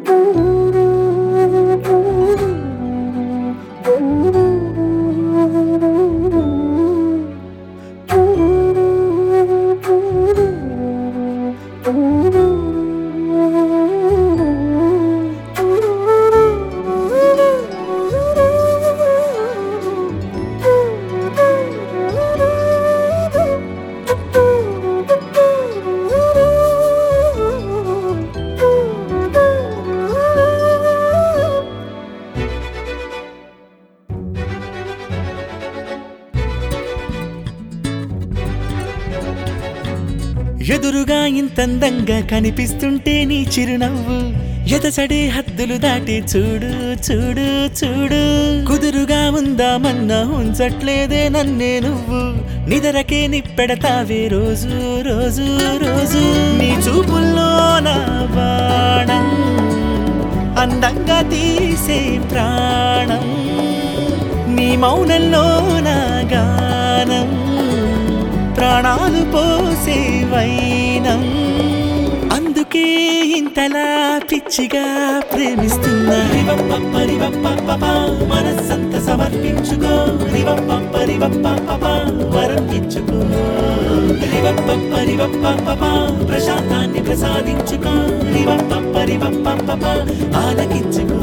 ఎదురుగా ఇంతందంగా కనిపిస్తుంటే నీ చిరునవ్వు ఎదసడే హద్దులు దాటి చూడు చూడు చూడు కుదురుగా ఉందామన్నా ఉంచట్లేదే నన్నే నువ్వు నిదరకే నిప్పెడతావే రోజు రోజు రోజు నీ చూపుల్లో నా బాణం అందంగా తీసే ప్రాణం నీ మౌనంలో నా గానం ప్రాణాలు పోసే వైనం అందుకే ఇంతలా పిచ్చిగా ప్రేమిస్తున్నా రివప్పరివప్ప మనస్సంత సమర్పించుకో రివప్పరివప్ప వరం ఇచ్చుకో రివప్పరివప్ప ప్రశాంతాన్ని ప్రసాదించుకో రివప్పరివప్ప ఆలకించుకో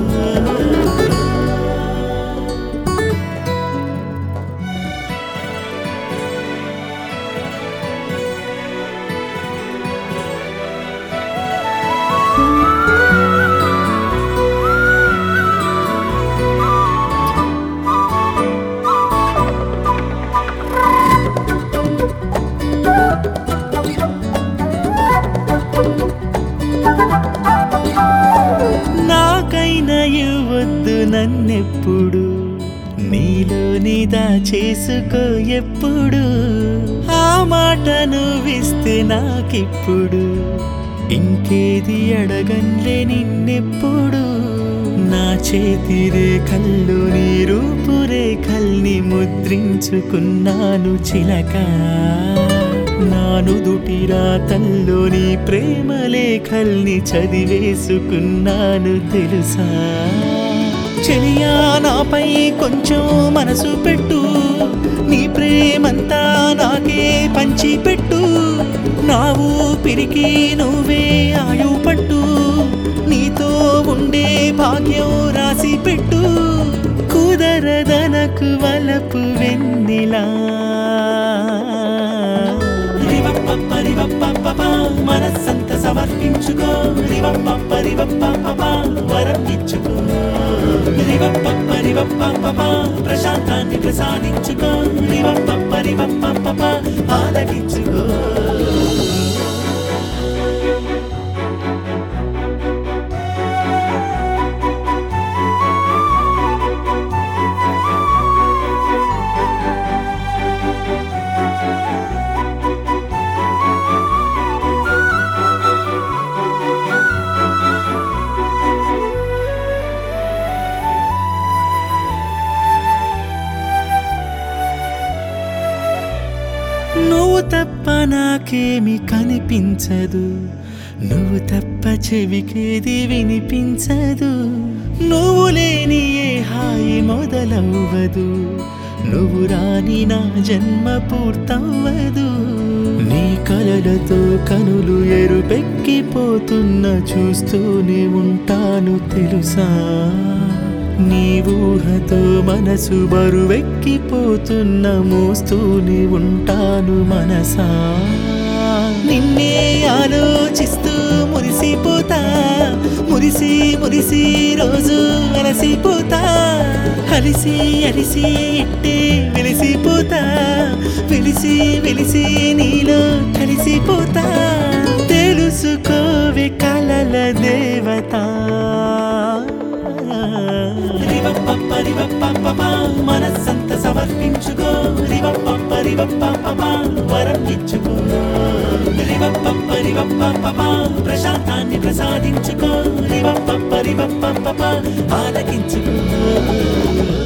నాకైనా ఇవ్వద్దు నన్నెప్పుడు నీలో నీదా చేసుకో ఎప్పుడు ఆ మాట నువ్విస్తే నాకిప్పుడు ఇంకేది అడగన్లే నిన్నెప్పుడు నా చేతి రేఖల్లో నీ రూపురేఖల్ని ముద్రించుకున్నాను చిలక నా నుదుటి రాతల్లో నీ ప్రేమ లేఖల్ని చదివేసుకున్నాను తెలుసా చెలియా నాపై కొంచెం మనసు పెట్టు నీ ప్రేమంతా నాకే పంచి పెట్టు నా ఊపిరికి నువ్వే ఆయు పట్టు నీతో ఉండే భాగ్యం రాసి పెట్టు కుదరదనకు వలపు వెన్నెలా రివప్పరివప్ప మనస్సంత సమర్పించుకో రివప్పరివప్ప వరం ఇచ్చుకో రివప్పరివప్ప ప్రశాంతాన్ని ప్రసాదించుకో రివప్పరివప్ప ఆలకించుకో నువ్వు తప్ప నాకేమి కనిపించదు నువ్వు తప్ప చెవికేది వినిపించదు నువ్వు లేని ఏ హాయి మొదలవ్వదు నువ్వు రాని నా జన్మ పూర్తవ్వదు నీ కలలతో కనులు ఎరుపెక్కిపోతున్న చూస్తూనే ఉంటాను తెలుసా నీ ఊహతో మనసు బరువెక్కిపోతున్న మోస్తూనే ఉంటాను మనసా నిన్నే ఆలోచిస్తూ మురిసిపోతా మురిసి మురిసి రోజు అలసిపోతా అలిసి అలిసి ఇట్టే వెలిసిపోతా వెలిసి వెలిసి నీలో కలిసిపోతా తెలుసుకోవే కలల దేవత రివప్పరివప్ప మనస్సంత సమర్పించుకో రివప్పరివప్ప వరం ఇచ్చుకో రివప్పరివప్ప ప్రశాంతాన్ని ప్రసాదించుకో రివప్పరివప్ప ఆలకించుకో